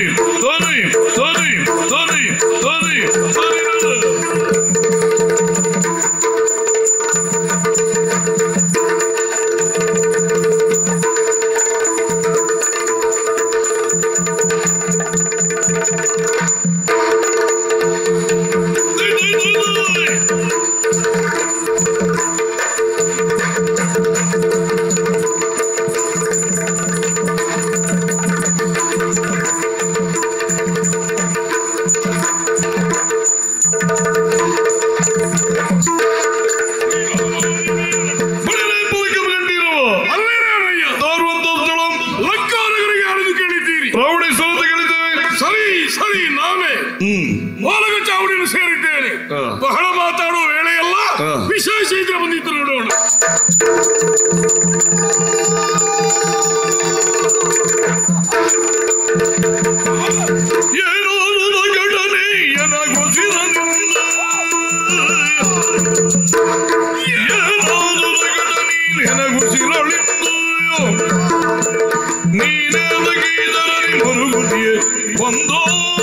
ಸರಿ ಸರಿ ಸರಿ ಸರಿ ಸರಿ ಬಡಲೆ ಪುಲಿಕ ಕಂಡಿರುವ ಅಲ್ಲೇನಯ್ಯ ದಾರುವಂತಸ್ಥಳಂ ಲಂಕಾನಗರಿಗೆ ಯಾರನ್ನು ಕೇಳಿದ್ದೀರಿ ಪ್ರೌಢಿ ಸಲದ ಕೇಳಿದ್ದೇವೆ ಸರಿ ಸರಿ ನಾನೇ ಹ್ಮ್ ಓಲಗ ಚಾವಡಿಯನ್ನು ಸೇರಿದ್ದೇನೆ ಹಾ. ಬಹಳ ಮಾತಾಡುವ ವೇಳೆಯಲ್ಲ ಹಾ. ವಿಶೇಷ ಇದ್ರೆ ಬಂದಿದ್ದು ನೋಡೋಣ ಏನೋ ನನ್ನ ಘಟನೆ ಏನಾಗೋಸಿರಲಿಲ್ಲ. ಏನೋ ನನ್ನ ಘಟನೆ ಏನಾಗೋಸಿರಲಿಲ್ಲ. ನೀನೇ ಒದಗಿದರಲ್ಲಿ ಮರುಗುದಿಯೇ ಬಂದೋ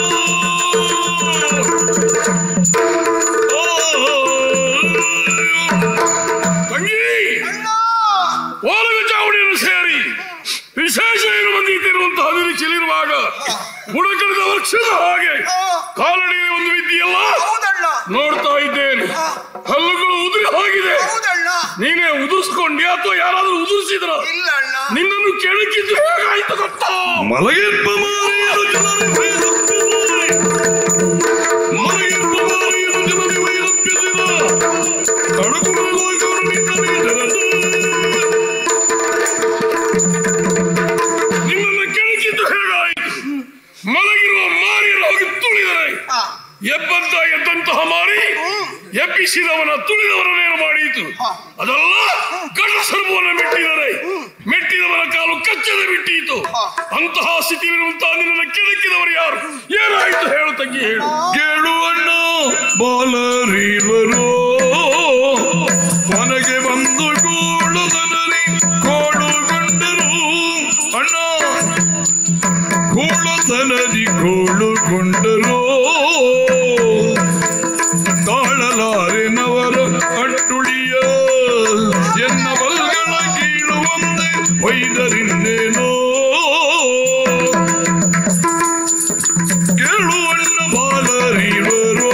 ತಂಗಿ ಓಲಗ ಚಾವಡಿಯನ್ನು ಸೇರಿ ವಿಶೇಷ ಏನು ಬಂದಿದ್ದಿರುವಂತಹ ನಿರೀಕ್ಷೆಯಲ್ಲಿರುವಾಗ ಬುಡಕಳಿದ ವರ್ಷದ ಹಾಗೆ ಕಾಲಡಿಯಲ್ಲಿ ಒಂದು ವಿದ್ಯೆಯಲ್ಲ ಹೌದಣ್ಣ ನೋಡ್ತಾ ಇದ್ದೇನೆ ಹಲ್ಲುಗಳು ಉದುರಿ ಹೋಗಿದೆ ಹೌದಣ್ಣ ನೀನೇ ಉದುರಿಸ್ಕೊಂಡಿ ಅಥವಾ ಯಾರಾದ್ರೂ ಉದುರಿಸಿದ್ರ ಇಲ್ಲ ಅಣ್ಣ ನಿನ್ನನ್ನು ಕೆಣಕಿದ್ದು ಹೇಗಾಯ್ತು ಗೊತ್ತಾ ಮಲಗಿಪ್ಪ ಮಾರಿಯರು ಜನರಿ ವೈರಪ್ಪಿದ್ದಾರೆ. ಮಲಗಿಪ್ಪ ಮಾರಿಯರು ಜನರಿ ವೈರಪ್ಪಿಸಿದ. ಕಡುಕುಗಳಾಗೋರು ನಿನ್ನನೆ ಜನರು. ನಿನ್ನನ್ನು ಕೆಣಕಿದ್ದು ಹೇಗಾಯ್ತು ಮಲಗಿರುವ ಮಾರಿಯನ್ನು ಹೋಗಿ ತುಳಿದರೆ ಆ, ಎಬ್ಬಂತ ಎದ್ದಂತಹ ಮಾರಿ ಎಬ್ಬಿಸಿದವನ ತುಳಿದವರನ್ನೇನು ಮಾಡೀತು ಅದಲ್ಲ ಗಂಡ ಸರ್ವವನ್ನು ಮೆಟ್ಟಿದರೆ ಮೆಟ್ಟಿದವನ ಕಾಲು ಕಚ್ಚದೆ ಬಿಟ್ಟೀತು ಅಂತಹ ಸ್ಥಿತಿಯಿರುವಂತಹ ನಿನ್ನನ್ನು ಕೆಣಕಿದವರು ಯಾರು ಏನಾಯ್ತು ಹೇಳು ತಂಗಿ ಹೇಳು ಕೇಳುವಣ್ಣ ಬಾಲರಿವರು ಮನೆಗೆ ಬಂದು ಕೂಡುದನರಿ ಕೋಳುಗೊಂಡರು ಅಣ್ಣ ಕೂಳುತನದಿ ಕೋಳುಗೊಂಡರು ತಾಳಲಾರೆನವರ ಅಟ್ಟುಳಿಯ ಎನ್ನ ಬಲ್ಗಳ ಕೀಳುವಂತೆ ಒಯ್ದರಿನ್ನೇನೋ ಕೇಳುವಣ್ಣ ಬಾಲರಿವರು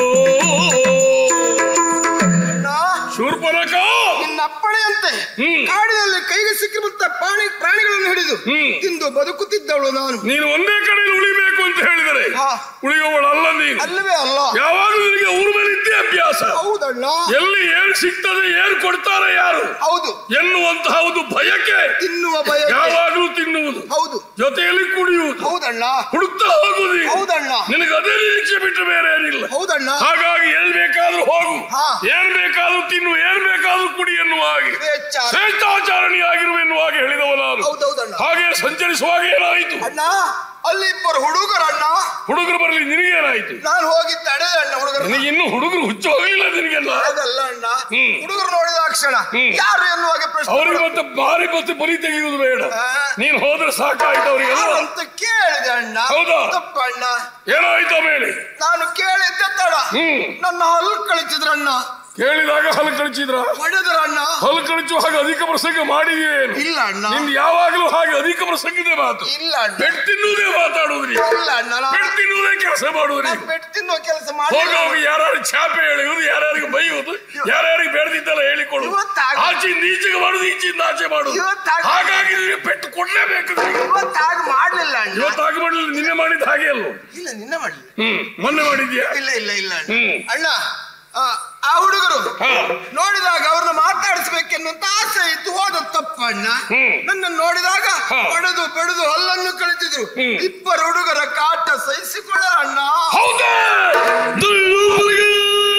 ಅಣ್ಣ, ಶೂರ್ಪನಕ ನಿನ್ನ ಅಪ್ಪಣೆಯಂತೆ ಹ್ಮ್. ಕಾಡಿನಲ್ಲಿ ಕೈಗೆ ಸಿಕ್ಕಿರುತ್ತ ಪ್ರಾಣಿ ಪ್ರಾಣಿಗಳನ್ನು ಹಿಡಿದು ಹ್ಮ್. ತಿಂದು ಬದುಕುತ್ತಿದ್ದವಳು ನಾನು ನೀನು ಒಂದೇ ಕಡೆಯಲ್ಲಿ ಉಳಿಬೇಕು ಅಂತ ಹೇಳಿದರೆ ಹಾ. ಉಳಿಯುವವಳಲ್ಲ ನೀನು ಅಲ್ಲವೇ ಅಲ್ಲ ಯಾವಾಗಲೂ ನಿನಗೆ ಊರ ಮೇಲೆ ಇದ್ದೇ ಅಭ್ಯಾಸ ಹೌದಣ್ಣ ಎಲ್ಲಿ ಏನ್ ಸಿಗ್ತದೆ ಏನ್ ಕೊಡ್ತಾರೆ ಯಾರು ಹೌದು ಎನ್ನುವಂತಹ ಒಂದು ಭಯಕ್ಕೆ ತಿನ್ನುವ ಭಯ ಯಾವಾಗಲೂ ತಿನ್ನುವುದು ಹೌದು ಜೊತೆಯಲ್ಲಿ ಕುಡಿಯುವುದು ಹೌದಣ್ಣ ಹುಡುಕ್ತಾ ಹೋಗುದು ನೀನು. ಹೌದಣ್ಣ ನಿನಗೆ ಅದೇ ನಿರೀಕ್ಷೆ ಬಿಟ್ಟು ಬೇರೆ ಏನಿಲ್ಲ ಹೌದಣ್ಣ ಹಾಗಾಗಿ ಎಲ್ಲಿ ಬೇಕಾದ್ರೂ ಹೋಗು ಹಾ. ಏನ್ ಬೇಕಾದ್ರೂ ತಿನ್ನು ಏನ್ ಬೇಕಾದ್ರೂ ಕುಡಿ ಎನ್ನುವ ಹಾಗೆ ಸ್ವೇಚ್ಛಾಚಾರ. ಶ್ರೇಷ್ಠಾಚಾರಣಿ ಆಗಿರುವ ಎನ್ನುವ ಹಾಗೆ ಹೇಳಿದವ ನಾನು ಹೌದೌದಣ್ಣ ಹಾಗೆ ಸಂಚರಿಸುವಾಗ ಏನಾಯಿತು ಅಣ್ಣ ಅಲ್ಲಿ ಇಬ್ಬರು ಹುಡುಗರಣ್ಣ ಹುಡುಗರು ಬರಲಿ ನಿನಗೇನಾಯ್ತು ನಾನು ಹೋಗಿ ತಡೆದೆ ಅಣ್ಣ ಹುಡುಗರು ನಿನಗೆ ಇನ್ನು ಹುಡುಗರು ಹುಚ್ಚು ಹೋಗಲಿಲ್ಲ ನಿನಗೆಲ್ಲ ಅದಲ್ಲ ಅಣ್ಣ ಹ್ಮ್. ಹುಡುಗರು ನೋಡಿದ ಕ್ಷಣ ಹ್ಮ್. ಯಾರು ಎನ್ನುವಾಗ ಪ್ರಶ್ನೆ ಅವ್ರಿಗೆ ಮತ್ತೆ ಬಾರಿ ಮತ್ತೆ ಬಲಿ ತೆಗೆಯುವುದು ಬೇಡ ಆ. ನೀನ್ ಹೋದ್ರೆ ಸಾಕಾಯ್ತು ಅವರಿಗೆಲ್ಲ ಯಾರು ಅಂತ ಕೇಳಿದೆ ಅಣ್ಣ ಹೌದಾ? ತಪ್ಪಣ್ಣ ಏನಾಯ್ತು ಆಮೇಲೆ ನಾನು ಕೇಳಿದ್ದೆ ತಡ ಹ್ಮ್. ನನ್ನ ಹಲ್ಲು ಕಳಿಸಿದ್ರಣ್ಣ ಕೇಳಿದಾಗ ಹಲ್ಲು ಕಳಿಸಿದ್ರ ಹೊಡೆದ್ರಣ್ಣ ಹಲ್ಲು ಕಳಿಸುವ ಹಾಗೆ ಅಧಿಕ ಪ್ರಸಂಗ ಮಾಡಿದೆಯೇನು ಇಲ್ಲ ಅಣ್ಣ ನಿಂದು ಯಾವಾಗಲೂ ಹಾಗೆ ಅಧಿಕ ಪ್ರಸಂಗದೇ ಮಾತು ಇಲ್ಲ ಅಣ್ಣ ಬೆಡ್ ತಿನ್ನುವುದೇ ಮಾತಾಡುವುದು ನೀನು. ಇಲ್ಲ ಅಣ್ಣ ನಾನು- ಬೆಡ್ ತಿನ್ನುವುದೇ ಕೆಲಸ ಮಾಡುವುದು ನಾನು ನೀನು. ಬೆಟ್ಟು ತಿನ್ನುವ ಕೆಲಸ ಹೋಗ ಮಾಡಿ ಹೋಗಿ ಯಾರ್ಯಾರು ಚಾಪೆ ಎಳೆಯುವುದು ಯಾರ್ಯಾರಿಗೆ ಬೈಯುವುದು ಯಾರ್ಯಾರಿಗೆ ಬೇಡದಿದ್ದಲ್ಲ ಹೇಳಿಕೊಳ್ಳುವುದು ಇವತ್ತಾಗ- ಆಚೆಯಿಂದ ಈಚೆಗೆ ಮಾಡುದು ಈಚೆಯಿಂದ ಆಚೆ ಮಾಡುದು ಇವತ್ತಾಗ- ಹಾಗಾಗಿ ನಿನಗೆ ಪೆಟ್ಟು ಕೊಡ್ಲೇಬೇಕು ನಿನಗೆ. ಇವತ್ತಾಗ ಮಾಡ್ಲಿಲ್ಲ ಅಣ್ಣ ಇವತ್ತು ಹಾಗೆ ಮಾಡಲಿಲ್ಲ ನಿನ್ನೆ ಮಾಡಿದ ಹಾಗೆ ಅಲ್ವ ಇಲ್ಲ ನಿನ್ನ ಮಾಡ್ಲಿ ಹ್ಮ್ ಮೊನ್ನೆ ಮಾಡಿದ್ಯಾ ಇಲ್ಲ ಇಲ್ಲ ಇಲ್ಲ ಅಣ್ಣ. ಹ್ಮ್. ಅಣ್ಣ ಆ, ಆ ಹುಡುಗರು ಹಾ. ನೋಡಿದಾಗ ಅವ್ರನ್ನ ಮಾತಾಡಿಸ್ಬೇಕೆನ್ನುವಂತ ಆಸೆ ಇತ್ತು ಹೋದ ತಪ್ಪಣ್ಣ ಹ್ಮ್. ನನ್ನ ನೋಡಿದಾಗ ಹಾ. ಹೊಡೆದು ಬೆಳೆದು ಹಲ್ಲನ್ನು ಕಳಿತಿದ್ರು ಹ್ಮ್. ಇಬ್ಬರು ಹುಡುಗರ ಕಾಟ ಸಹಿಸಿಕೊಳ್ಳ ಅಣ್ಣ ಹೌದಾ ದೈವಗಳಿಗೆ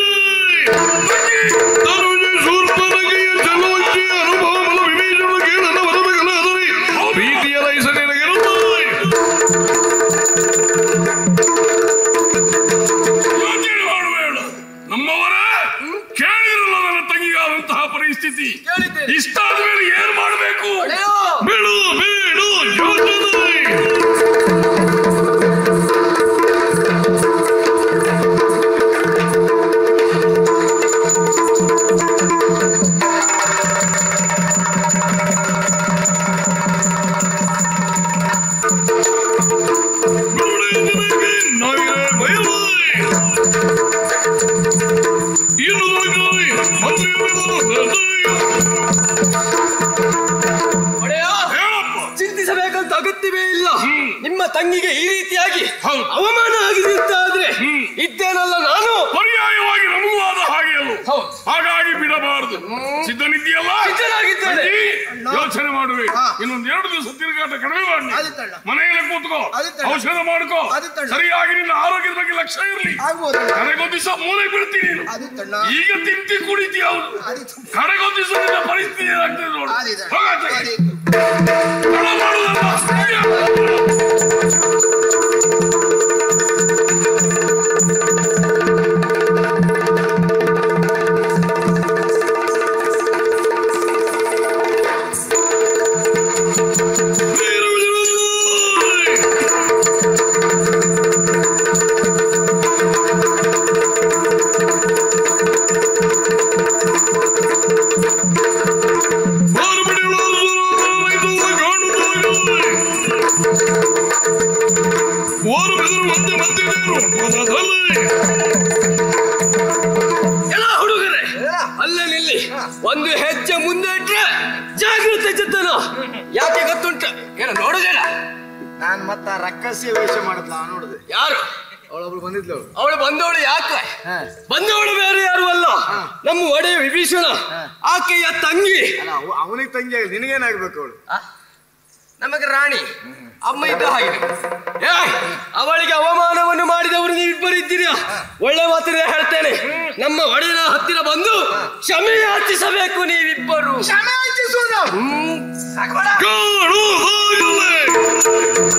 ತರುಣಿ ಶೂರ್ಪನಗೆಯ ಚಲೋಚಿ ಅನುಭವಗಳ ವಿವೇಚನ ಕೇಳನ ಬರಬೇಕಲ್ಲಾದರೆ ಪ್ರೀತಿಯ ರೈಸ ನಿನಗಿರುತ್ತದೆ ಯೋಚನೆ ಮಾಡಬೇಡ ನಮ್ಮವರ ಕೇಳಿರಲ್ಲ ನನ್ನ ತಂಗಿಗಾದಂತಹ ಪರಿಸ್ಥಿತಿ ಕೇಳಿದ್ದೇನೆ. ಇಷ್ಟಾದ ಮೇಲೆ ಏನ್ ಮಾಡಬೇಕು ಅಯ್ಯೋ ಬೇಡು ಬೇಡು ಯೋಚನೆ ತಂಗಿಗೆ ಈ ರೀತಿಯಾಗಿ ಹೌದು. ಅವಮಾನ ಆಗಿದೆ ಅಂತ ಆದ್ರೆ ಇದ್ದೇನಲ್ಲ ನಾನು ಪರ್ಯಾಯವಾಗಿ ನಮಗೂ ಆದ ಹಾಗೆ ಅಲ್ಲ ಹೌದು. ಹಾಗಾಗಿ ಬಿಡಬಾರದು ಸಿದ್ಧನಿದ್ದೀಯಲ್ಲ ಸಿದ್ಧನಾಗಿದ್ದೇನೆ. ಅಜ್ಜಿ, ಯೋಚನೆ ಮಾಡುವೆ ಹಾ. ಇನ್ನೊಂದ್ ಎರಡು ದಿವಸ ತಿರುಗಾಟ ಕಡಿಮೆ ಮಾಡಿ ಆದಿತ್ತಣ್ಣ. ಮನೆಯಲ್ಲೇ ಕೂತ್ಕೋ ಆದಿತ್ತಣ್ಣ. ಔಷಧ ಮಾಡ್ಕೋ ಆದಿತ್ತಣ್ಣ. ಸರಿಯಾಗಿ ನಿನ್ನ ಆರೋಗ್ಯದ ಬಗ್ಗೆ ಲಕ್ಷ್ಯ ಇರ್ಲಿ ಆಗ್ಬೋದು ಕಡೆಗೊಂದ್ ದಿವಸ ಮೂಲೆ ಬಿಡ್ತೀನಿ ನೀನು ಆದಿತ್ತಣ್ಣ ಈಗ ತಿಂತಿ ಕುಡಿತೀಯ ಹೌದು ಆದಿತ್ತು ಕಡೆಗೊಂದ್ ದಿವಸ ನಿನ್ನ ಪರಿಸ್ಥಿತಿ ಏನಾಗ್ತದೆ ನೋಡು ಆದಿತ್ತು. ಹೋಗಾಚೆ. ಆದಿತ್ತು. ತಡ ಮಾಡುವುದಲ್ಲ. ಓರು ಬೆದರು ಒಂದೇ ಮತ್ತಿದ್ದೇನು ಮೊದಲಲ್ಲಿ ಎಲ್ಲ ಹುಡುಗರೇ ಅಲ್ಲೇ ನಿಲ್ಲಿ ಒಂದು ಹೆಜ್ಜೆ ಮುಂದೆ ಇಟ್ರೆ ಜಾಗ್ರತೆ ಜತನ ಯಾಕೆ ಗೊತ್ತುಂಟ ಏನ ನೋಡುದಿಲ್ಲ ನಾನ್ ಮತ್ತ ರಕ್ಕಸಿ ವೇಷ ಮಾಡಿದ್ಲ ನೋಡುದು ಯಾರು ಅವಳೊಬ್ಳು ಬಂದಿದ್ಲು ಅವಳು ಅವಳು ಬಂದವಳು ಯಾಕೆ ಹಾ. ಬಂದವಳು ಬೇರೆ ಯಾರು ಅಲ್ಲ ನಮ್ಮ ಒಡೆಯ ವಿಭೀಷಣ ಆಕೆಯ ತಂಗಿ ಅಲ್ಲ ಅವನಿಗೆ ತಂಗಿ ಆಗಿ ನಿನಗೇನಾಗ್ಬೇಕು ಅವಳು ನಮಗೆ ರಾಣಿ ಅಮ್ಮ ಇದ್ದ ಹಾಗೆ ಏ ಅವಳಿಗೆ ಅವಮಾನವನ್ನು ಮಾಡಿದವರು ನೀವಿಬ್ಬರು ಇದ್ದೀರಾ ಒಳ್ಳೆ ಮಾತಿನ ಹೇಳ್ತೇನೆ ನಮ್ಮ ಒಡೆಯನ ಹತ್ತಿರ ಬಂದು ಕ್ಷಮೆ ಯಾಚಿಸಬೇಕು ನೀವಿಬ್ಬರು ಕ್ಷಮೆ ಯಾಚಿಸುವುದು ಹ್ಮ್ ಸಾಕ್ಬೇಡ. ಕಾಣು ಹೋಗಲೇ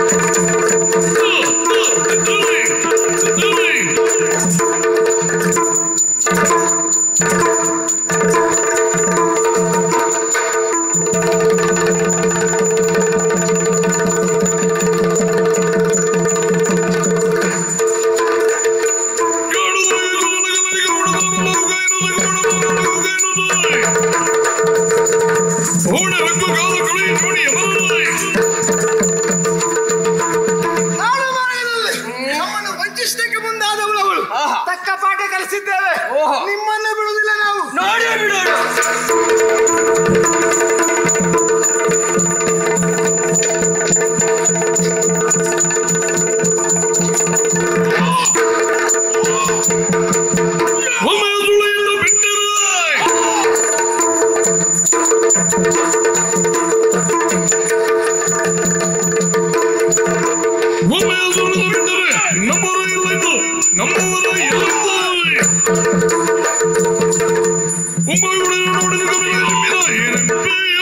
ಓಡ ಬೆಕ್ಕು ಕಾಲ ಕಳಿ ನೋಡಿ ಎಮರಲಾಯಿ ನಾಡು ಮಾರ್ಗದಲ್ಲಿ ನಮ್ಮನ್ನು ವಂಚಿಸಲಿಕ್ಕೆ ಮುಂದಾದವಳು ಅವಳು ಆಹಾ. ತಕ್ಕ ಪಾಠ ಕಲಿಸಿದ್ದೇವೆ ಓಹೋ. ನಿಮ್ಮನ್ನು ಬಿಡುವುದಿಲ್ಲ ನಾವು ನೋಡೇ ಬಿಡೋಣ ಒಮ್ಮೆ ಸುಳಿಯಿಂದ ಬಿಟ್ಟಿರಾಯ್ ಒಮ್ಮೆ ಸುಳಿದು ಬಿಟ್ಟರೆ ನಮ್ಮವರು ಇಲ್ಲ ಇನ್ನು ನಮ್ಮವರು ಎಲ್ಲಿದ್ದಾರೆ ಒಂಬೈಗುಳಿನ ನೋಡಿದ ಕಮಲ ಎಮ್ಮಿದ ಏನೆಂಪೆಯ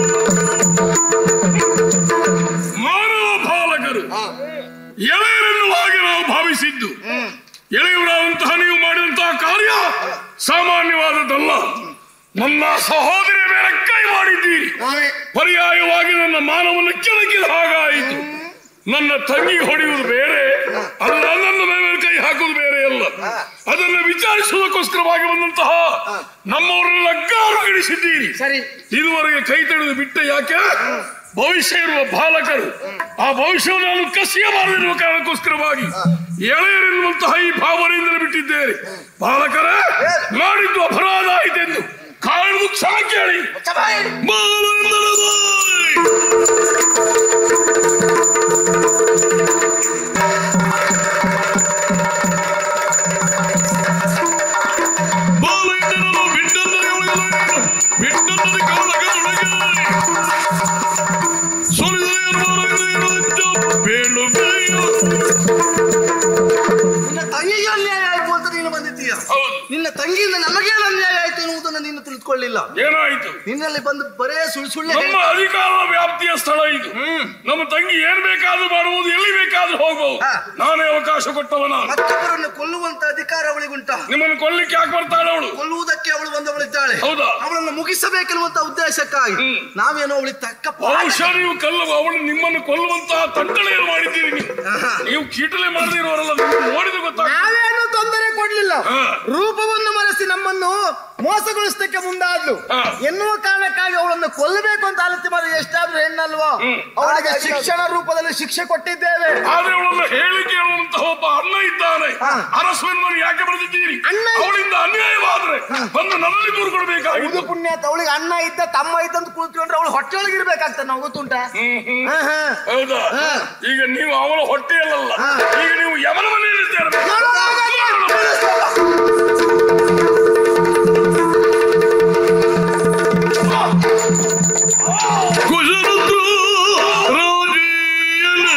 ಮಾನವ ಪಾಲಕರು ಎಳೆಯರೆನ್ನುವ ಹಾಗೆ ನಾವು ಭಾವಿಸಿದ್ದು ಎಳೆಯವರಾದಂತಹ ನೀವು ಮಾಡಿದಂತಹ ಕಾರ್ಯ ಸಾಮಾನ್ಯವಾದದ್ದಲ್ಲ ನನ್ನ ಸಹೋದರಿಯ ಮೇಲೆ ಕೈ ಮಾಡಿದ್ದೀರಿ ನಾವೇ ಪರ್ಯಾಯವಾಗಿ ನನ್ನ ಮಾನವನ್ನು ಕೆಳಗಿದ ಹಾಗಾಯಿತು ನನ್ನ ತಂಗಿ ಹೊಡೆಯುವುದು ಬೇರೆ ಅಲ್ಲ ನನ್ನ ಮೇಲೆ ಕೈ ಹಾಕುವುದು ಬೇರೆ ಅಲ್ಲ ಅದನ್ನು ವಿಚಾರಿಸುವುದಕ್ಕೋಸ್ಕರವಾಗಿ ಬಂದಂತಹ ನಮ್ಮವರನ್ನೆಲ್ಲ ಗಾರುಗಿಡಿಸಿದ್ದೀರಿ ಸರಿ ಇದುವರೆಗೆ ಕೈ ತೆಗೆದು ಬಿಟ್ಟ ಯಾಕೆ ಭವಿಷ್ಯ ಇರುವ ಬಾಲಕರು ಆ ಭವಿಷ್ಯವನ್ನು ನಾನು ಕಸಿಯಬಾರದಿರುವ ಕಾರಣಕ್ಕೋಸ್ಕರವಾಗಿ ಎಳೆಯರೆನ್ನುವಂತಹ ಈ ಭಾವನೆಯಿಂದಲೇ ಬಿಟ್ಟಿದ್ದೇನೆ ಬಾಲಕರೇ ಮಾಡಿದ್ದು ಅಪರಾಧ ಆಯಿತೆಂದು ಕಾರಣದ ಕ್ಷಮ ಕೇಳಿ ಬಾಲಂದರದಾಯ್ ಬಾಲಂದರನು ಬಿಟ್ಟಂದರೆ ಒಳಗಲೇನು ಬಿಟ್ಟಂದರೆ ಕಾಲಗದೊಳಗೆ ಸುರಿದರೆ ಮರಗಳೇನು ಬೇಳುವೆಯೋ ನಿನ್ನ ತಂಗಿಗೆ ಅನ್ಯಾಯ ಆಯ್ತು ಅಂತ ನೀನು ಬಂದಿದ್ದೀಯ ಹೌದು ನಿನ್ನ ತಂಗಿಯಿಂದ ನಮಗೇನು ಅನ್ಯಾಯ ಆಯ್ತು ಎನ್ನುವುದನ್ನು ನೀನು ತಿಳಿದುಕೊಳ್ಳಿಲ್ಲ ಏನಾಯಿತು ನಿನ್ನಲ್ಲಿ ಬಂದು ಬರೇ ಸುಳ್ಳು ಸುಳ್ಳು ನಮ್ಮ ಅಧಿಕಾರದ ವ್ಯಾಪ್ತಿಯ ಸ್ಥಳ ಇದು ನಮ್ಮ ತಂಗಿ ಏನ್ ಬೇಕಾದ್ರೂ ಮಾಡಬಹುದು ಎಲ್ಲಿ ಬೇಕಾದ್ರೂ ಹೋಗಬಹುದು ಹಾ. ನಾನೇ ಅವಕಾಶ ಕೊಟ್ಟವ ನಾನು ಮತ್ತೊಬ್ಬರನ್ನು ಕೊಲ್ಲುವಂತ ಅಧಿಕಾರ ಅವಳಿಗುಂಟ ನಿಮ್ಮನ್ನು ಕೊಲ್ಲಿಕ್ಕೆ ಯಾಕೆ ಬರ್ತಾಳೆ ಅವಳು ಕೊಲ್ಲುವುದಕ್ಕೆ ಅವಳು ಬಂದವಳಿದ್ದಾಳೆ ಹೌದಾ? ಅವಳನ್ನು ಮುಗಿಸಬೇಕೆನ್ನುವಂತ ಉದ್ದೇಶಕ್ಕಾಗಿ ಹ್ಮ್. ನಾವೇನೋ ಅವಳಿಗೆ ತಕ್ಕ ಪಾಠ ಬಹುಶಃ ನೀವು ಕಲ್ಲು ಅವಳು ನಿಮ್ಮನ್ನು ಕೊಲ್ಲುವಂತಹ ತಂಟಳೆಯನ್ನು ಮಾಡಿದ್ದೀರಿ ನೀವು ನೀವು ಕೀಟಲೆ ಮಾಡದಿರೋರಲ್ಲ ನಿಮ್ಗೆ ನೋಡಿದ ಗೊತ್ತಾಗ ನಾವೇನು ತೊಂದರೆ ಕೊಡ್ಲಿಲ್ಲ ಮನಸ್ಸಿಲ್ಲ ಹಾ. ರೂಪವನ್ನು ಮರೆಸಿ ನಮ್ಮನ್ನು ಮೋಸಗೊಳಿಸಲಿಕ್ಕೆ ಮುಂದಾದ್ಲು ಹಾ. ಎನ್ನುವ ಕಾರಣಕ್ಕಾಗಿ ಅವಳನ್ನು ಕೊಲ್ಲಬೇಕು ಅಂತ ಆಲೋಚನೆ ಮಾಡಿ ಎಷ್ಟಾದ್ರೂ ಹೆಣ್ಣಲ್ವಾ ಅವಳಿಗೆ ಶಿಕ್ಷಣ ರೂಪದಲ್ಲಿ ಶಿಕ್ಷೆ ಕೊಟ್ಟಿದ್ದೇವೆ ಆದ್ರೆ ಅವಳನ್ನು ಹೇಳಿ ಕೇಳುವಂತಹ ಒಬ್ಬ ಅಣ್ಣ ಇದ್ದಾನೆ ಹಾ. ಅರಸುವನ್ನು ಯಾಕೆ ಬರೆದಿದ್ದೀರಿ ಅಣ್ಣ? ಅವಳಿಂದ ಅನ್ಯಾಯವಾದ್ರೆ ಬಂದು ನನ್ನಲ್ಲಿ ದೂರು ಇದು ಕೊಡಬೇಕಾಗಿತ್ತು ಪುಣ್ಯ ಅಂತ ಅವಳಿಗೆ ಅಣ್ಣ ಇದ್ದ ತಮ್ಮ ಇದ್ದಂತ ಕುಳಿತುಕೊಂಡ್ರೆ ಅವಳು ಹೊಟ್ಟೆಯೊಳಗೆ ಇರ್ಬೇಕಾಗ್ತದೆ ನಾವು ಗೊತ್ತುಂಟಾ ಹ್ಮ್, ಹ್ಮ್. ಹಾ, ಹಾ. ಹೌದಾ ಹಾ. ಈಗ ನೀವು ಅವಳ ಹೊಟ್ಟೆಯಲ್ಲ ಹಾ. ಈಗ ನೀವು ಯಮನ ಮನೆಯಲ್ಲಿ ಇದ್ದೀರ. ನೋಡು, ಗುಜರಾತ್ ರಾಜಿಯಲೇ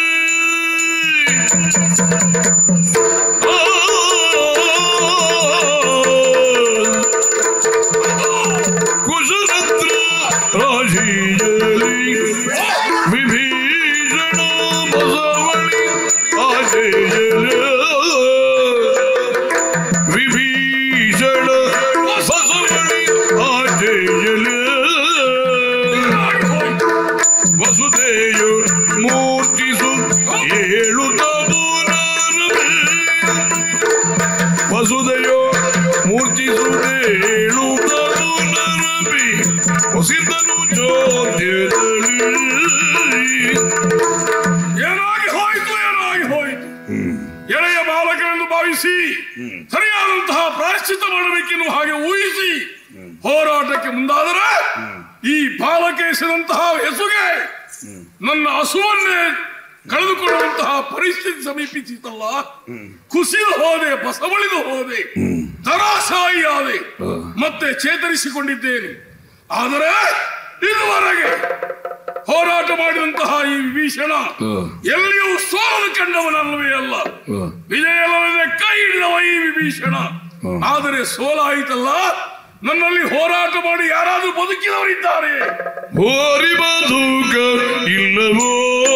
ಗುಜರಾತ್ ರಾಜಿಯಲಿ ವಿಭೀಷಣ ಬಸವಳಿ ಆಜೆಯಲ ವಿಭೀಷಣ ಬಸವಳಿ ಆಜೆಯಲ ವಸುದೆಯು ಮೂರ್ತಿಸು ಏಳುತ್ತದು ನಾರಮೇ ವಸುದೆಯೋ ಮೂರ್ತಿಸುತ್ತೇಳುತ್ತದು ನರಬಿ ಹೊಸಿದನು ಜೋದ್ಯದಲ್ಲಿ ಏನಾಗಿ ಹೋಯಿತು ಏನಾಗಿ ಹೋಯಿತು ಎಳೆಯ ಬಾಲಕರೆಂದು ಭಾವಿಸಿ ಸರಿಯಾದಂತಹ ಪ್ರಾಯಶ್ಚಿತ ಮಾಡಬೇಕೆನ್ನುವ ಹಾಗೆ ಊಹಿಸಿ ಹೋರಾಟಕ್ಕೆ ಮುಂದಾದರೆ ಈ ಬಾಲಕೇಶದಂತಹ ಹೆಸುಗೆ ನನ್ನ ಹಸುವನ್ನೇ ಕಳೆದುಕೊಳ್ಳುವಂತಹ ಪರಿಸ್ಥಿತಿ ಸಮೀಪಿಸಿತಲ್ಲ ಕುಸಿದು ಹೋದೆ ಬಸವಳಿದು ಹೋದೆ ತರಾಸಾಯಿ ಆದೆ ಮತ್ತೆ ಚೇತರಿಸಿಕೊಂಡಿದ್ದೇನೆ ಆದರೆ ಇದುವರೆಗೆ ಹೋರಾಟ ಮಾಡಿದಂತಹ ಈ ವಿಭೀಷಣ ಎಲ್ಲಿಯೂ ಸೋಲಲು ಕಂಡವನಲ್ಲವೇ ಅಲ್ಲ ವಿಜಯಲವೇ ಕೈ ಹಿಡಿದವ ಈ ವಿಭೀಷಣ ಆದರೆ ಸೋಲಾಯಿತಲ್ಲ ನನ್ನಲ್ಲಿ ಹೋರಾಟ ಮಾಡಿ ಯಾರಾದ್ರೂ ಬದುಕಿದವರಿದ್ದಾರೆ ಹೋರಿ ಬದುಕ ಇಲ್ಲವೋ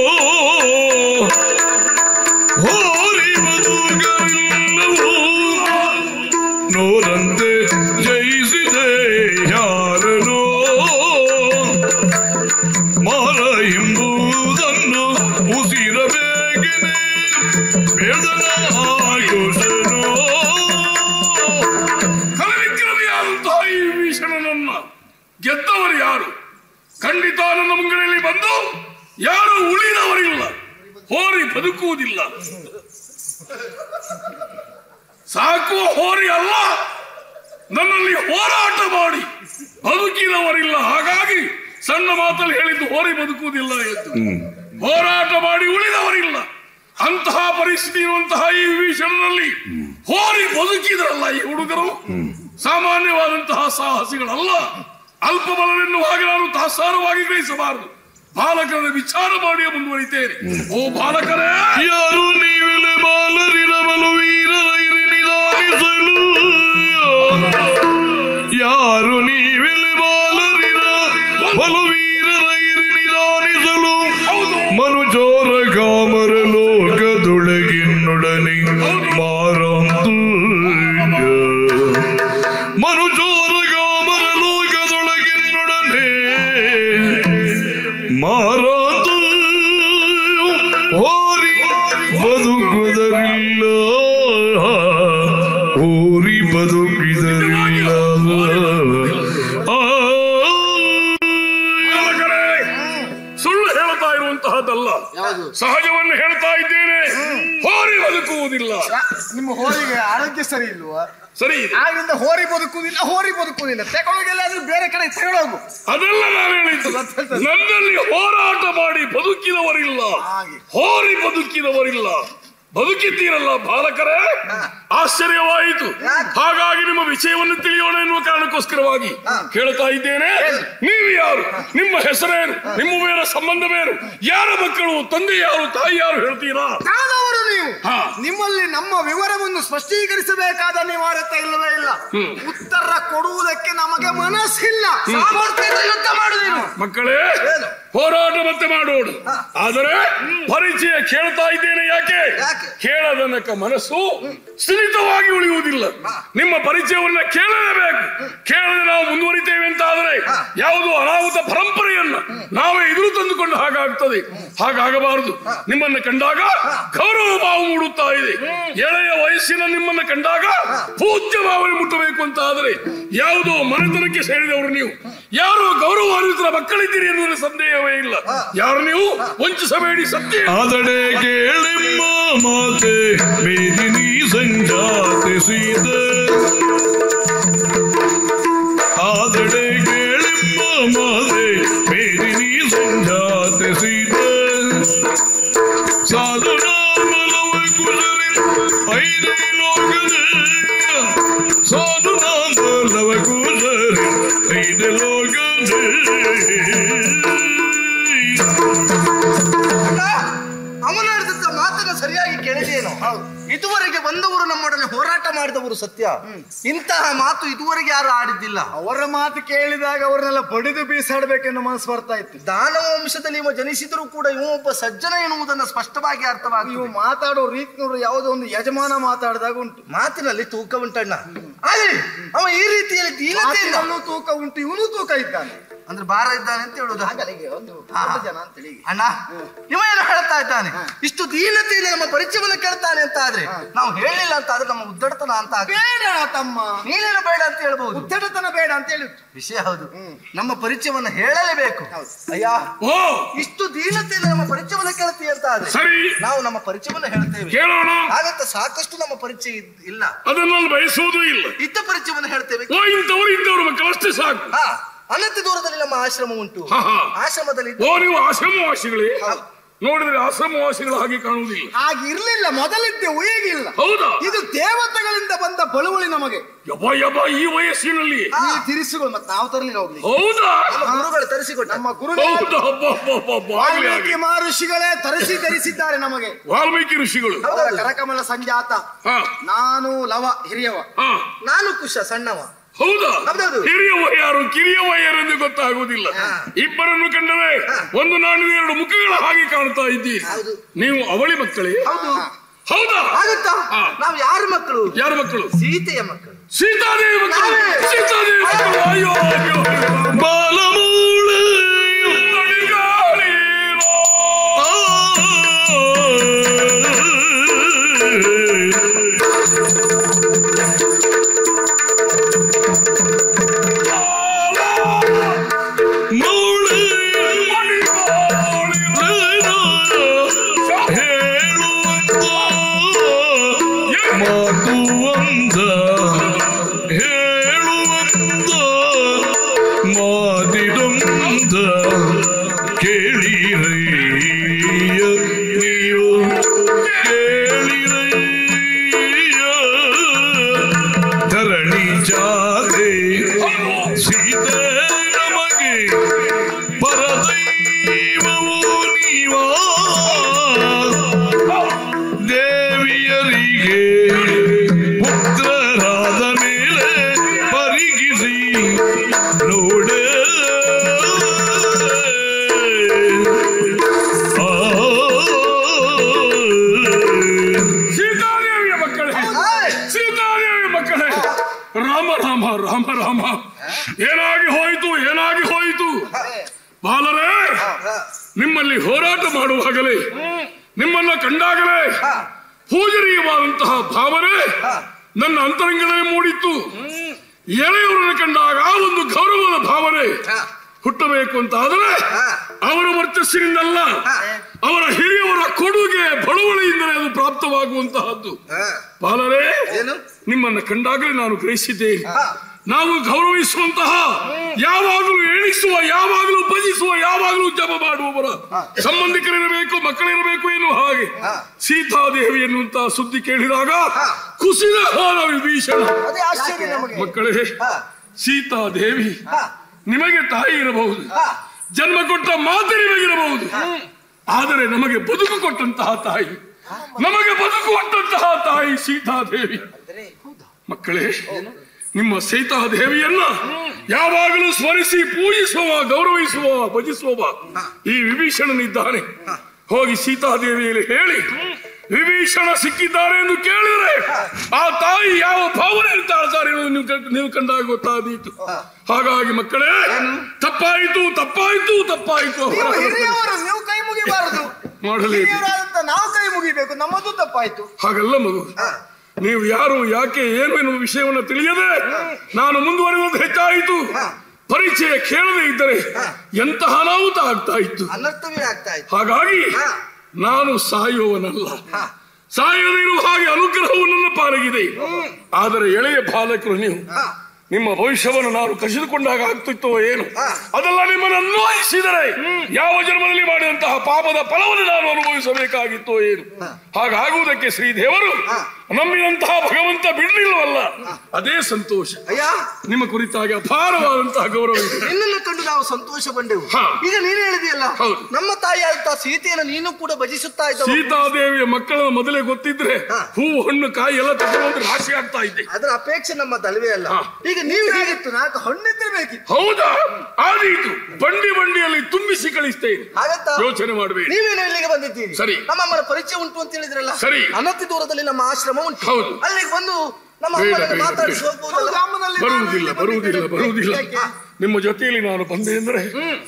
ಹೋರಿ ಬದುಕ ಇಲ್ಲವೋ ನೋರಂತೆ ಜಯಿಸಿದೆ ಯಾರನೋ ಮಾರ ಎಂಬುದನ್ನು ಉಸಿರಬೇಕೆನೆ ಬೇಡನ ಆಯುಷನೋ ಕಲವಿಕ್ರಮಿಯಾದಂತಹ ಈ ವಿಭೀಷಣನನ್ನ ಗೆದ್ದವರು ಯಾರು ಖಂಡಿತ ನನ್ನ ಮುಂಗಡೆಯಲ್ಲಿ ಬಂದು ಯಾರು ಉಳಿದವರಿಲ್ಲ ಹೋರಿ ಬದುಕುವುದಿಲ್ಲ ಸಾಕುವ ಹೋರಿ ಅಲ್ಲ ನನ್ನಲ್ಲಿ ಹೋರಾಟ ಮಾಡಿ ಬದುಕಿದವರಿಲ್ಲ ಹಾಗಾಗಿ ಸಣ್ಣ ಮಾತಲ್ಲಿ ಹೇಳಿದ್ದು ಹೋರಿ ಬದುಕುವುದಿಲ್ಲ ಎಂದು ಹೋರಾಟ ಮಾಡಿ ಉಳಿದವರಿಲ್ಲ ಅಂತಹ ಪರಿಸ್ಥಿತಿ ಇರುವಂತಹ ಈ ವಿಭೀಷಣನಲ್ಲಿ ಹೋರಿ ಬದುಕಿದ್ರಲ್ಲ ಈ ಹುಡುಗರು ಸಾಮಾನ್ಯವಾದಂತಹ ಸಾಹಸಿಗಳಲ್ಲ ಅಲ್ಪ ಬಲವೆನ್ನುವ ಹಾಗೆ ನಾನು ತಾಸಾರವಾಗಿ ಗ್ರಹಿಸಬಾರದು ಬಾಲಕರ ವಿಚಾರ ಮಾಡಿ ಮುಂದುವರಿತೇನೆ ಓ ಬಾಲಕರೇ ಯಾರು ನೀವೆಲೆ ಬಾಲರಿರಬಲು ವೀರರೈರಿ ನಿಧಾನಿಸಲು ಯಾರು ನೀವೆಲೆ ಬಾಲರಿರ ಬಲು ವೀರರೈರಿ ನಿಧಾನಿಸಲು ಮನುಜೋರ ಕಾಮರ ಲೋಕದೊಳಗಿನ್ನೊಡನೆ ಮಾರಂತು ಮನುಜೋರ ಕಾಮರ ಲೋಕದೊಳಗಿನ್ನೊಡನೆ ಮಾರಾತು ಹೋರಿ ಬದುಕುವುದರಿಲ್ಲ ಹೋರಿ ಬದುಕಿದರಿಲ್ಲ ಆ ಬಾಲಕರೇ ಸುಳ್ಳು ಹೇಳ್ತಾ ಇರುವಂತಹದ್ದಲ್ಲ ಯಾವುದು ಸಹಜವನ್ನು ಹೇಳ್ತಾ ಇದ್ದೇನೆ ಹೋರಿ ಬದುಕುವುದಿಲ್ಲ ನಿಮ್ಮ ಹೋರಿಗೆ ಆರೋಗ್ಯ ಸರಿ ಇಲ್ವಾ ಸರಿ ಇದೆ. ಆಗಿಂದ ಹೋರಿ ಬದುಕುವುದಿಲ್ಲ ಹೋರಿ ಬದುಕುವುದಿಲ್ಲ ತಗೊಳಗೆಲ್ಲಾದ್ರೂ ಬೇರೆ ಕಡೆ ತಗೊಳೋಗು ಅದೆಲ್ಲ ನಾನು ಹೇಳಿದ್ದು ನನ್ನಲ್ಲಿ ಹೋರಾಟ ಮಾಡಿ ಬದುಕಿದವರಿಲ್ಲ ಹಾಗೆ. ಹೋರಿ ಬದುಕಿದವರಿಲ್ಲ ಬದುಕಿದ್ದೀರಲ್ಲ ಬಾಲಕರೇ ಆಶ್ಚರ್ಯವಾಯಿತು ಯಾಕೆ? ಹಾಗಾಗಿ ನಿಮ್ಮ ವಿಷಯವನ್ನು ತಿಳಿಯೋಣ ಎನ್ನುವ ಕಾರಣಕ್ಕೋಸ್ಕರವಾಗಿ ಕೇಳ್ತಾ ಇದ್ದೇನೆ ನೀವು ಯಾರು ನಿಮ್ಮ ಹೆಸರೇನು ನಿಮ್ಮ ಬೇರೆ ಸಂಬಂಧವೇನು ಯಾರ ಮಕ್ಕಳು ತಂದೆ ಯಾರು ತಾಯಿ ಯಾರು ಹೇಳ್ತೀರಾ ಕಾಣವರು ನೀವು ಹಾ. ನಿಮ್ಮಲ್ಲಿ ನಮ್ಮ ವಿವರವನ್ನು ಸ್ಪಷ್ಟೀಕರಿಸಬೇಕಾದ ಅನಿವಾರ್ಯತೆ ಇಲ್ಲವೇ ಇಲ್ಲ ಉತ್ತರ ಕೊಡುವುದಕ್ಕೆ ನಮಗೆ ಮನಸ್ಸಿಲ್ಲ ಸಾಮರ್ಥ್ಯದ ಯುದ್ಧ ಮಾಡುವುದೇನು ಮಕ್ಕಳೇ ಏನು? ಹೋರಾಟ ಮತ್ತೆ ಮಾಡೋಣ ಆದರೆ ಪರಿಚಯ ಕೇಳ್ತಾ ಇದ್ದೇನೆ ಯಾಕೆ ಯಾಕೆ? ಕೇಳದನಕ ಮನಸ್ಸು ಸ್ಥಿಮಿತವಾಗಿ ಉಳಿಯುವುದಿಲ್ಲ ನಿಮ್ಮ ಪರಿಚಯವನ್ನ ಕೇಳಲೇಬೇಕು ಕೇಳದೆ ನಾವು ಮುಂದುವರಿತೇವೆ ಅಂತ ಆದರೆ ಯಾವುದು ಅನಾಹುತ ಪರಂಪರೆಯನ್ನ ನಾವೇ ಎದುರು ತಂದುಕೊಂಡು ಹಾಗಾಗ್ತದೆ ಹಾಗಾಗಬಾರದು ನಿಮ್ಮನ್ನ ಕಂಡಾಗ ಗೌರವ ಭಾವ ಮೂಡುತ್ತಾ ಇದೆ ಎಳೆಯ ವಯಸ್ಸಿನ ನಿಮ್ಮನ್ನ ಕಂಡಾಗ ಪೂಜ್ಯ ಭಾವನೆ ಮುಟ್ಟಬೇಕು ಅಂತ ಆದರೆ ಯಾವುದೋ ಮನೆತನಕ್ಕೆ ಸೇರಿದವರು ನೀವು ಯಾರು ಗೌರವಾನ್ವಿತರ ಮಕ್ಕಳಿದ್ದೀರಿ ಎನ್ನುವ ಸಂದೇಹವೇ ಇಲ್ಲ ಯಾರು ನೀವು ವಂಚಿಸಬೇಡಿ ಸತ್ಯ ಆದಡೆ ಕೇಳೆಮ್ಮ ಮಾತೆ ಮೇದಿನಿ ಸಂಜಾತಿಸಿದ ಆದಡೆ ಕೇಳೆಮ್ಮ ಮಾತೆ ಮೇದಿನಿ ಸಂಜಾತಿಸಿದ ಸಾಧುನಾಮಲವ ಕುಲರಿ ಐದೈ ಲೋಕದ ಸಾಧುನಾಮಲವ ಕುಲರಿ ಐದ ಲೋಕದ ಅವನ ಹೇಳಿದಂತ ಮಾತನ್ನ ಸರಿಯಾಗಿ ಕೇಳಿದೇನು ಇದುವರೆಗೆ ಬಂದವರು ನಮ್ಮೊಡನೆ ಹೋರಾಟ ಮಾಡಿದವರು ಸತ್ಯ ಇಂತಹ ಮಾತು ಇದುವರೆಗೆ ಯಾರು ಆಡಿದ್ದಿಲ್ಲ ಅವರ ಮಾತು ಕೇಳಿದಾಗ ಅವ್ರನ್ನೆಲ್ಲ ಬಡಿದು ಬೀಸಾಡ್ಬೇಕೆನ್ನೋ ಮನಸ್ಸು ಬರ್ತಾ ಇತ್ತು ದಾನವ ವಂಶದಲ್ಲಿ ಇವ ಜನಿಸಿದರೂ ಕೂಡ ಇವ ಒಬ್ಬ ಸಜ್ಜನ ಎನ್ನುವುದನ್ನ ಸ್ಪಷ್ಟವಾಗಿ ನೀವು ಅರ್ಥವಾಗಿದೆ ಮಾತಾಡೋ ರೀತಿ ನೋಡ್ರಿ ಯಾವುದೋ ಒಂದು ಯಜಮಾನ ಮಾತಾಡಿದಾಗ ಉಂಟು ಮಾತಿನಲ್ಲಿ ತೂಕ ಉಂಟಣ್ಣ ಆದ್ರೆ ಅವ ಈ ರೀತಿಯಲ್ಲಿ ದೀನತೆಯಿಂದ ಮಾತಿನಲ್ಲೂ ತೂಕ ಉಂಟು ಇವನು ತೂಕ ಇದ್ದಾನೆ ಅಂದ್ರೆ ಭಾರ ಇದ್ದಾನೆ ಅಂತ ಹೇಳುದು ಹಾಗಲಿಗೆ ಒಂದು ಹಾ. ದೊಡ್ಡ ಜನ ಅಂತೇಳಿ ಅಣ್ಣ ಇವ ಏನು ಹೇಳ್ತಾ ಇದ್ದಾನೆ ಇಷ್ಟು ದೀನತೆಯಿಂದ ನಮ್ಮ ಪರಿಚಯವನ್ನ ಕೇಳ್ತಾನೆ ಅಂತ ಆದ್ರೆ ನಾವು ಹೇಳಿಲ್ಲ ಅಂತ ಆದ್ರೆ ನಮ್ಮ ಉದ್ದಡತನ ಅಂತ ಆಗ್ತದೆ. ಬೇಡ ತಮ್ಮ ನೀನೇನು ಬೇಡ ಅಂತ ಹೇಳ್ಬಹುದು ಉದ್ದಟತನ ಬೇಡ ಅಂತ ಹೇಳಿ ವಿಷಯ ಹೌದು ನಮ್ಮ ಪರಿಚಯವನ್ನ ಹೇಳಲೇಬೇಕು ಅಯ್ಯ ಓ ಇಷ್ಟು ದೀನತೆಯಿಂದ ನಮ್ಮ ಪರಿಚಯವನ್ನ ಕೇಳ್ತೀಯ ಅಂತ ಆದ್ರೆ ಸರಿ ನಾವು ನಮ್ಮ ಪರಿಚಯವನ್ನ ಹೇಳ್ತೇವೆ ಕೇಳೋಣ ಹಾಗಂತ ಸಾಕಷ್ಟು ನಮ್ಮ ಪರಿಚಯ ಇದ್- ಇಲ್ಲ ಅದನ್ನು ನಾನು ಬಯಸುವುದೂ ಇಲ್ಲ ಇದ್ದ ಪರಿಚಯವನ್ನ ಹೇಳ್ತೇವೆ ಓ ಇಂಥವರು ಇಂಥವ್ರು ಮಕ್ಕಳಷ್ಟೇ ಸಾಕು ಹಾ ಅನಂತ ದೂರದಲ್ಲಿ ನಮ್ಮ ಆಶ್ರಮ ಉಂಟು ಹಾ, ಹಾ. ಆಶ್ರಮದಲ್ಲಿ ಓ ನೀವು ಆಶ್ರಮವಾಸಿಗಳೇ ನೋಡಿದ್ರೆ ಆಶ್ರಮವಾಸಿಗಳ ಹಾಗೆ ಕಾಣುವುದಿಲ್ಲ ಹಾಗೆ ಇರ್ಲಿಲ್ಲ ಮೊದಲಿದ್ದೆವು ಈಗಿಲ್ಲ ಹೌದಾ ಇದು ದೇವತೆಗಳಿಂದ ಬಂದ ಬಳುವಳಿ ನಮಗೆ ಯಬ್ಬ ಯಬ್ಬ ಈ ವಯಸ್ಸಿನಲ್ಲಿ ಈ ತಿರಿಸುಗಳು ಮತ್ತೆ ನಾವು ತರಲಿಲ್ಲ ಹೋಗ್ಲಿ ಹೌದಾ ನಮ್ಮ ಗುರುಗಳು ತರಿಸಿಕೊಟ್ಟ ನಮ್ಮ ಗುರು ಹೌದಾ ಹಬ್ಬ ಹಬ್ಬ ಹಬ್ಬ ಹಬ್ಬ ಆಗ್ಲಿ ಆಗ್ಲಿ. ವಾಲ್ಮೀಕಿ ಮಹರ್ಷಿಗಳೇ ತರಿಸಿ ಧರಿಸಿದ್ದಾರೆ ನಮಗೆ ವಾಲ್ಮೀಕಿ ಋಷಿಗಳು ಅವರ ಕರಕಮಲ ಸಂಜಾತ ಹಾ ನಾನು ಲವ ಹಿರಿಯವ ಹಾ ನಾನು ಕುಶ ಸಣ್ಣವ ಹೌದಾ ಹೌದೌದು. ಹಿರಿಯವ ಯಾರು ಕಿರಿಯವ ಯಾರು ಎಂದು ಗೊತ್ತಾಗುವುದಿಲ್ಲ ಇಬ್ಬರನ್ನು ಕಂಡರೆ ಒಂದು ನಾಣ್ಯದ ಎರಡು ಮುಖಗಳ ಹಾಗೆ ಕಾಣ್ತಾ ಇದ್ದೀರಿ ಹೌದು. ನೀವು ಅವಳಿ ಮಕ್ಕಳೇ ಹೌದು ಹೌದಾ ಆಗುತ್ತಾ ಹಾ. ನಾವು ಯಾರ ಮಕ್ಕಳು ಯಾರ ಮಕ್ಕಳು ಸೀತೆಯ ಮಕ್ಕಳು ಸೀತಾದೇವಿ ಮಕ್ಕಳು ನಾವೇ. ಸೀತಾದೇವಿ ಮಕ್ಕಳು ಅಯ್ಯೋ ಅಯ್ಯೋ ಬಾಲಮೂಳೆ ನಡಿಗಾಳೀರೋ. ಮೂಳೆ ನಡಿಗಾಳೀರೋ. ಹೇಳುವಂತ ಮಾತು ಅಂದ ಹೇಳುವಂತ ಮಾತಿಡೊಂದ ಕೇಳಿರಯ್ಯ ನೀವು ಕೇಳಿರಯ್ಯ ಧರಣಿ ಜಾತೆ ಸೀತೆ ನಮಗೆ ಪರದೈವವು ನೀವಾ ದೇವಿಯರಿಗೆ ಪುತ್ರರಾದ ಮೇಲೆ ಪರಿಗಿಸಿ ನೋಡ ಸೀತಾದೇವಿಯ ಮಕ್ಕಳೇ ಸೀತಾದೇವಿ ಮಕ್ಕಳೇ ರಾಮ ರಾಮ ರಾಮ ರಾಮ ಏನಾಗಿ ಹೋಯಿತು ಏನಾಗಿ ಹೋಯಿತು ಬಾಲರೇ ನಿಮ್ಮಲ್ಲಿ ಹೋರಾಟ ಮಾಡುವಾಗಲೇ ನಿಮ್ಮನ್ನ ಕಂಡಾಗಲೇ ಪೂಜನೀಯವಾದಂತಹ ಭಾವನೆ ನನ್ನ ಅಂತರಂಗದಲ್ಲಿ ಮೂಡಿತ್ತು ಎಳೆಯವರನ್ನು ಕಂಡಾಗ ಒಂದು ಗೌರವದ ಭಾವನೆ ಹುಟ್ಟಬೇಕು ಅಂತ ಆದರೆ ಅವರ ವರ್ಚಸ್ಸಿನಿಂದಲ್ಲ ಅವರ ಹಿರಿಯವರ ಕೊಡುಗೆ ಬಳುವಳಿಯಿಂದಲೇ ಅದು ಪ್ರಾಪ್ತವಾಗುವಂತಹದ್ದು ಬಾಲರೇ ಏನು ನಿಮ್ಮನ್ನ ಕಂಡಾಗಲೇ ನಾನು ಗ್ರಹಿಸಿದ್ದೇನೆ ನಾವು ಗೌರವಿಸುವಂತಹ ಯಾವಾಗಲೂ ಎಣಿಸುವ ಯಾವಾಗಲೂ ಭಜಿಸುವ ಯಾವಾಗಲೂ ಜಪ ಮಾಡುವವರ ಸಂಬಂಧಿಕರಿರಬೇಕು ಮಕ್ಕಳಿರಬೇಕು ಎನ್ನುವ ಹಾಗೆ ಸೀತಾದೇವಿ ಎನ್ನುವಂತಹ ಸುದ್ದಿ ಕೇಳಿದಾಗ ಕುಸಿದ ಹೋದ ವಿಭೀಷಣ ಅದೇ ಆಶ್ಚರ್ಯ ನಮಗೆ ಮಕ್ಕಳೇ ಸೀತಾದೇವಿ ನಿಮಗೆ ತಾಯಿ ಇರಬಹುದು ಜನ್ಮ ಕೊಟ್ಟ ಮಾತೆ ನಿಮಗಿರಬಹುದು ಆದರೆ ನಮಗೆ ಬದುಕು ಕೊಟ್ಟಂತಹ ತಾಯಿ ನಮಗೆ ಬದುಕು ಕೊಟ್ಟಂತಹ ತಾಯಿ ಸೀತಾದೇವಿ ಮಕ್ಕಳೇ ನಿಮ್ಮ ಸೀತಾದೇವಿಯನ್ನ ಯಾವಾಗಲೂ ಸ್ಮರಿಸಿ ಪೂಜಿಸುವ ಗೌರವಿಸುವ ಭಜಿಸುವ ಈ ವಿಭೀಷಣನಿದ್ದಾನೆ ಹೋಗಿ ಸೀತಾದೇವಿಯಲ್ಲಿ ಹೇಳಿ ವಿಭೀಷಣ ಸಿಕ್ಕಿದ್ದಾರೆ ಎಂದು ಕೇಳಿದರೆ ಆ ತಾಯಿ ಯಾವ ಭಾವನೆ ತಾಳ್ತಾರೆ ಎನ್ನುವುದು ನೀವು ಕ- ನೀವು ಕಂಡಾಗ ಗೊತ್ತಾದೀತು ಹಾಗಾಗಿ ಮಕ್ಕಳೇ ತಪ್ಪಾಯಿತು ತಪ್ಪಾಯಿತು ತಪ್ಪಾಯಿತು ನೀವು ಹಿರಿಯವರು ನೀವು ಕೈ ಮುಗಿಬಾರದು ಮಾಡಲೇಬೇಕು ಹಿರಿಯರಾದಂತ ನಾವು ಕೈ ಮುಗಿಬೇಕು ನಮ್ಮದು ತಪ್ಪಾಯ್ತು ಹಾಗಲ್ಲ ಮಗು ನೀವು ಯಾರು ಯಾಕೆ ಏನು ಎನ್ನುವ ವಿಷಯವನ್ನು ತಿಳಿಯದೆ ನಾನು ಮುಂದುವರಿಯುವುದು ಹೆಚ್ಚಾಯಿತು ಪರಿಚಯ ಕೇಳದೆ ಇದ್ದರೆ ಎಂತಹ ಅನಾಹುತ ಆಗ್ತಾ ಇತ್ತು ಅನರ್ಥವೇ ಆಗ್ತಾ ಇತ್ತು ಹಾಗಾಗಿ ಹಾ. ನಾನು ಸಾಯುವವನಲ್ಲ ಸಾಯದಿರುವ ಹಾಗೆ ಅನುಗ್ರಹವು ನನ್ನ ಪಾಲಗಿದೆ ಆದರೆ ಎಳೆಯ ಬಾಲಕರು ನೀವು ನಿಮ್ಮ ಭವಿಷ್ಯವನ್ನು ನಾನು ಕಸಿದುಕೊಂಡಾಗ ಆಗ್ತಿತ್ತೋ ಏನು ಅದೆಲ್ಲ ನಿಮ್ಮನ್ನು ಅನ್ವಯಿಸಿದರೆ ಯಾವ ಜನ್ಮದಲ್ಲಿ ಮಾಡಿದಂತಹ ಪಾಪದ ಫಲವನ್ನು ನಾನು ಅನುಭವಿಸಬೇಕಾಗಿತ್ತೋ ಏನು ಹಾಗಾಗುವುದಕ್ಕೆ ಶ್ರೀದೇವರು ನಂಬಿದಂತಹ ಭಗವಂತ ಬಿಡಲಿಲ್ಲವಲ್ಲ ಅದೇ ಸಂತೋಷ ಅಯ್ಯ ನಿಮ್ಮ ಕುರಿತಾಗಿ ಅಪಾರವಾದಂತಹ ಗೌರವ ಇದೆ ನಿನ್ನನ್ನು ಕಂಡು ನಾವು ಸಂತೋಷಗೊಂಡೆವು ಹಾ. ಈಗ ನೀನು ಹೇಳಿದೆಯಲ್ಲ ಹೌದು. ನಮ್ಮ ತಾಯಿಯಾದಂತಹ ಸೀತೆಯನ್ನು ನೀನು ಕೂಡ ಭಜಿಸುತ್ತಾ ಇದ್ದ ಸೀತಾದೇವಿಯ ಮಕ್ಕಳನ್ನು ಮೊದಲೇ ಗೊತ್ತಿದ್ರೆ ಹೂ ಹಣ್ಣು ಕಾಯಿ ಎಲ್ಲ ತಗೊಂಡು ರಾಶಿ ಆಗ್ತಾ ಇದ್ದೆ ಅದರ ಅಪೇಕ್ಷೆ ನಮ್ಮ ತಲವೇ ಅಲ್ಲ ಹಾ. ಈಗ ನೀವು ಹೇಗೆ ಹೀಗಿತ್ತು ನಾಲ್ಕು ಹಣ್ಣಿದ್ದಿರ್ಬೇಕಿತ್ತು ಹೌದಾ ಆದೀತು ಬಂಡಿ ಬಂಡಿಯಲ್ಲಿ ತುಂಬಿಸಿ ಕಳಿಸ್ತೇನೆ ಹಾಗಂತ ಯೋಚನೆ ಮಾಡಬೇಡಿ ನೀವೇನು ಇಲ್ಲಿಗೆ ಬಂದಿದ್ದೀರಿ ಸರಿ. ನಮ್ಮಮ್ಮನ ಪರಿಚಯ ಉಂಟು ಅಂತ ಹೇಳಿದ್ರಲ್ಲ ಸರಿ. ಅನತಿ ದೂರದಲ್ಲಿ ನಮ್ಮ ಆಶ್ರಮ ಉಂಟು ಹೌದು. ಅಲ್ಲಿಗೆ ಬಂದು ನಮ್ಮ ಬೇಡ, ಅಮ್ಮನನ್ನು ಬೇಡ, ಮಾತಾಡಿಸಿ ಬೇಡ. ಹೋಗ್ಬೋದಲ್ಲ ಗ್ರಾಮದಲ್ಲಿ ನಾನು ಬರುವುದಿಲ್ಲ ಇಲ್ಲಿ ಬರುವುದಿಲ್ಲ ಬಂದಿದ್ದೇನೆ. ಬರುವುದಿಲ್ಲ ಯಾಕೆ? ನಿಮ್ಮ ಜೊತೆಯಲ್ಲಿ ನಾನು ಬಂದೆ ಅಂದ್ರೆ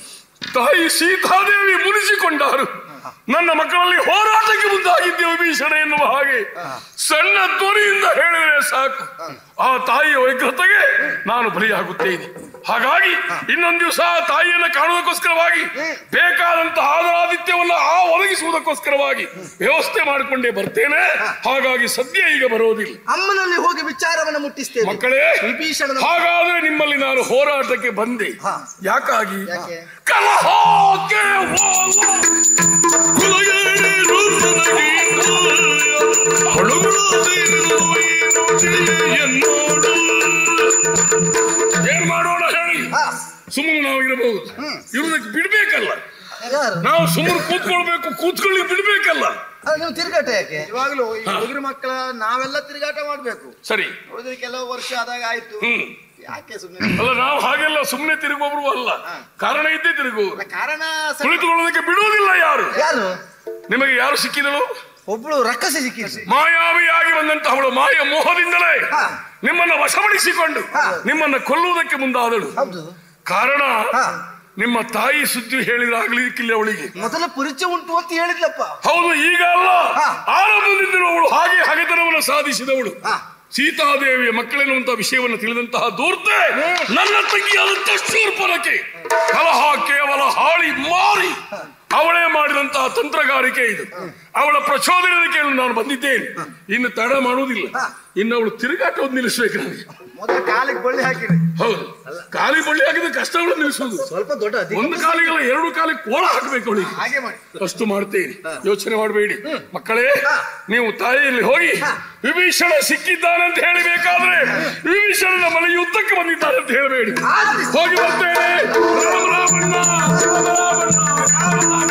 ತಾಯಿ ಸೀತಾದೇವಿ ಮುನಿಸಿಕೊಂಡಾರು ನನ್ನ ಮಕ್ಕಳಲ್ಲಿ ಹೋರಾಟಕ್ಕೆ ಮುಂದಾಗಿದ್ದೆ ವಿಭೀಷಣ ಎನ್ನುವ ಹಾಗೆ ಸಣ್ಣ ಧ್ವನಿಯಿಂದ ಹೇಳಿದರೆ ಸಾಕು ಆ ತಾಯಿಯ ವೈಗ್ರತೆಗೆ ನಾನು ಬಲಿಯಾಗುತ್ತೇನೆ ಹಾಗಾಗಿ ಇನ್ನೊಂದು ದಿವಸ ಆ ತಾಯಿಯನ್ನ ಕಾಣುವುದಕ್ಕೋಸ್ಕರವಾಗಿ ಬೇಕಾದಂತಹ ಆದರಾದಿತ್ಯವನ್ನ ಆ ಒದಗಿಸುವುದಕ್ಕೋಸ್ಕರವಾಗಿ ವ್ಯವಸ್ಥೆ ಮಾಡಿಕೊಂಡೇ ಬರ್ತೇನೆ ಹಾಗಾಗಿ ಸದ್ಯ ಈಗ ಬರೋದಿಲ್ಲ ಅಮ್ಮನಲ್ಲಿ ಹೋಗಿ ವಿಚಾರವನ್ನು ಮುಟ್ಟಿಸ್ತೇವೆ ಮಕ್ಕಳೇ ವಿಭೀಷಣನ ಹಾಗಾದ್ರೆ ನಿಮ್ಮಲ್ಲಿ ನಾನು ಹೋರಾಟಕ್ಕೆ ಬಂದೆ ಯಾಕಾಗಿ ಯಾಕೆ? ಕಲಹಕ್ಕೆ ಕುಲಗೇಡಿ ರೂಪದಗೀತ, ಹೊಳಗುಳದಿರುವ ಈ ಎನ್ನೋಡು. ಏನ್ ಮಾಡೋಣ ಹೇಳಿ ಹಾ. ಸುಮ್ಮನೆ ನಾವು ಇರಬಹುದು ಇರುವುದಕ್ಕೆ ಬಿಡ್ಬೇಕಲ್ಲ ಯಾರು ನಾವು ಸುಮ್ಮನೆ ಕೂತ್ಕೊಳ್ಬೇಕು ಕೂತ್ಕೊಳ್ಳಿ ಬಿಡ್ಬೇಕಲ್ಲ ಅದು ನೀವು ತಿರುಗಾಟ ಯಾಕೆ ಇವಾಗಲೂ ಈ ಹುಡುಗರ ಮಕ್ಕಳ ನಾವೆಲ್ಲ ತಿರುಗಾಟ ಮಾಡ್ಬೇಕು ಸರಿ ಉಳಿದ್ರೆ ಕೆಲವು ವರ್ಷ ಆದಾಗ ಆಯ್ತು ಹ್ಮ್ ಯಾಕೆ ಸುಮ್ಮನೆ ಅಲ್ಲ ನಾವು ಹಾಗೆಲ್ಲ ಸುಮ್ಮನೆ ತಿರುಗುವವರು ಅಲ್ಲ ಕಾರಣ ಇದ್ದೇ ತಿರುಗು ಕಾರಣ ಸರಿ. ಕುಳಿತುಕೊಳ್ಳೋದಕ್ಕೆ ಬಿಡುವುದಿಲ್ಲ ಯಾರು ಯಾರು ನಿಮಗೆ ಯಾರು ಸಿಕ್ಕಿದಳು ಒಬ್ಳು ರಕ್ಕಸಿ ಸಿಕ್ಕಿದ್ರು ಮಾಯಾವಿಯಾಗಿ ಬಂದಂತಹ ಅವಳು ಮಾಯ ಮೋಹದಿಂದಲೇ ಹಾ. ನಿಮ್ಮನ್ನ ವಶಪಡಿಸಿಕೊಂಡು ನಿಮ್ಮನ್ನ ಕೊಲ್ಲುವುದಕ್ಕೆ ಮುಂದಾದಳು ಹೌದು ಕಾರಣ ಹಾ. ನಿಮ್ಮ ತಾಯಿ ಸುದ್ದಿ ಹೇಳಿದಾಗ್ಲಿಕ್ಕಿಲ್ಲ ಅವಳಿಗೆ ಮೊದಲ ಪರಿಚಯ ಉಂಟು ಅಂತ ಹೇಳಿದ್ಲಪ್ಪ ಹೌದು ಈಗ ಅಲ್ಲ ಹಾ. ಆರಂಭದಿಂದಲೂ ಅವಳು ಹಾಗೆ ಹಗೆತನವನ್ನು ಸಾಧಿಸಿದವಳು ಹಾ. ಸೀತಾದೇವಿಯ ಮಕ್ಕಳೆನ್ನುವಂತಹ ವಿಷಯವನ್ನು ತಿಳಿದಂತಹ ದೂರ್ತೆ ನನ್ನ ತಂಗಿಯಾದಂತಹ ಶೂರ್ಪನಕ್ಕೆ ಕಲಹ ಕೇವಲ ಹಾಳಿ ಮಾರಿ ಅವಳೇ ಮಾಡಿದಂತಹ ತಂತ್ರಗಾರಿಕೆ ಇದು ಅವಳ ಪ್ರಚೋದನೆಯನ್ನು ನಾನು ಬಂದಿದ್ದೇನೆ ಇನ್ನು ತಡ ಮಾಡುವುದಿಲ್ಲ ಇನ್ನು ಅವಳು ತಿರುಗಾಟವನ್ನು ನಿಲ್ಲಿಸ್ಬೇಕು ನನಗೆ ಮೊದಲು ಕಾಲಿಗೆ ಬಳ್ಳಿ ಹಾಕಿರಿ ಹೌದು ಕಾಲಿ ಬಳ್ಳಿ ಹಾಕಿದ ಕಷ್ಟಗಳು ನಿಲ್ಲಿಸುವುದು ಸ್ವಲ್ಪ ದೊಡ್ಡ ಅಧಿಕ ಒಂದು ಕಾಲಿಗೆಲ್ಲ ಎರಡು ಕಾಲಿಗೆ ಕೋಳ ಹಾಕಬೇಕು ಅವಳಿಗೆ ಹಾಗೆ ಮಾಡಿ ಅಷ್ಟು ಮಾಡ್ತೇನೆ ಯೋಚನೆ ಮಾಡಬೇಡಿ ಮಕ್ಕಳೇ ನೀವು ತಾಯಿಯಲ್ಲಿ ಹೋಗಿ ವಿಭೀಷಣ ಸಿಕ್ಕಿದ್ದಾನೆ ಅಂತ ಹೇಳಬೇಕಾದ್ರೆ ವಿಭೀಷಣನ ಮನೆ ಯುದ್ಧಕ್ಕೆ ಬಂದಿದ್ದಾನೆ ಅಂತ ಹೇಳಬೇಡಿ ಹೋಗಿ ಬರ್ತೇನೆ ರಾಮ ರಾಮಣ್ಣ, ರಾಮ ರಾಮಣ್ಣ, ರಾಮ ರಾಮಣ್ಣ.